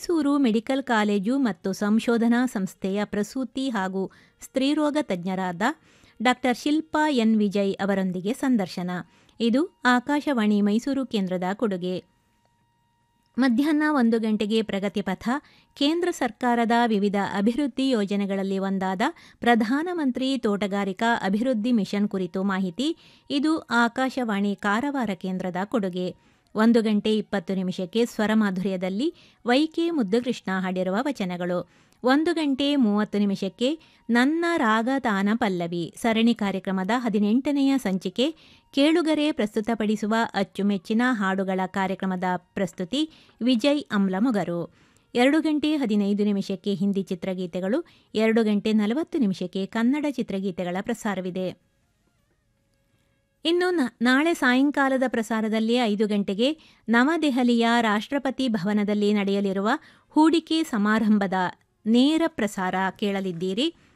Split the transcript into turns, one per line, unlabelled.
Mysuru medical college ಮತ್ತು ಸಂಶೋಧನಾ ಸಂಸ್ಥೆಯ ಪ್ರಸೂತಿ ಹಾಗೂ ಸ್ತ್ರೀರೋಗ ತಜ್ಞರಾದ ಡಾಕ್ಟರ್ ಶಿಲ್ಪಾ ಎನ್ ವಿಜಯ್ ಅವರೊಂದಿಗೆ ಸಂದರ್ಶನ ಇದು ಆಕಾಶವಾಣಿ ಮೈಸೂರು ಕೇಂದ್ರದ ಕೊಡುಗೆ ಮಧ್ಯಾಹ್ನ ಒಂದು ಗಂಟೆಗೆ ಪ್ರಗತಿಪಥ ಕೇಂದ್ರ ಸರ್ಕಾರದ ವಿವಿಧ ಅಭಿವೃದ್ಧಿ ಯೋಜನೆಗಳಲ್ಲಿ ಒಂದಾದ ಪ್ರಧಾನಮಂತ್ರಿ ತೋಟಗಾರಿಕಾ ಅಭಿವೃದ್ಧಿ ಮಿಷನ್ ಕುರಿತು ಮಾಹಿತಿ ಇದು ಆಕಾಶವಾಣಿ ಕಾರವಾರ ಕೇಂದ್ರದ ಕೊಡುಗೆ ಒಂದು ಗಂಟೆ ಇಪ್ಪತ್ತು ನಿಮಿಷಕ್ಕೆ ಸ್ವರಮಾಧುರ್ಯದಲ್ಲಿ ವೈಕೆ ಮುದ್ದುಕೃಷ್ಣ ಹಾಡಿರುವ ವಚನಗಳು ಒಂದು ಗಂಟೆ ಮೂವತ್ತು ನಿಮಿಷಕ್ಕೆ ನನ್ನ ರಾಗತಾನ ಪಲ್ಲವಿ ಸರಣಿ ಕಾರ್ಯಕ್ರಮದ ಹದಿನೆಂಟನೆಯ ಸಂಚಿಕೆ ಕೇಳುಗರೆ ಪ್ರಸ್ತುತಪಡಿಸುವ ಅಚ್ಚುಮೆಚ್ಚಿನ ಹಾಡುಗಳ ಕಾರ್ಯಕ್ರಮದ ಪ್ರಸ್ತುತಿ ವಿಜಯ್ ಅಮ್ಲಮೊಗರು ಎರಡು ಗಂಟೆ ಹದಿನೈದು ನಿಮಿಷಕ್ಕೆ ಹಿಂದಿ ಚಿತ್ರಗೀತೆಗಳು ಎರಡು ಗಂಟೆ ನಲವತ್ತು ನಿಮಿಷಕ್ಕೆ ಕನ್ನಡ ಚಿತ್ರಗೀತೆಗಳ ಪ್ರಸಾರವಿದೆ ಇನ್ನು ನಾಳೆ ಸಾಯಂಕಾಲದ ಪ್ರಸಾರದಲ್ಲಿ ಐದು ಗಂಟೆಗೆ ನವದೆಹಲಿಯ ರಾಷ್ಟ್ರಪತಿ ಭವನದಲ್ಲಿ ನಡೆಯಲಿರುವ ಹೂಡಿಕೆ ಸಮಾರಂಭದ ನೇರ ಪ್ರಸಾರ ಕೇಳಲಿದ್ದೀರಿ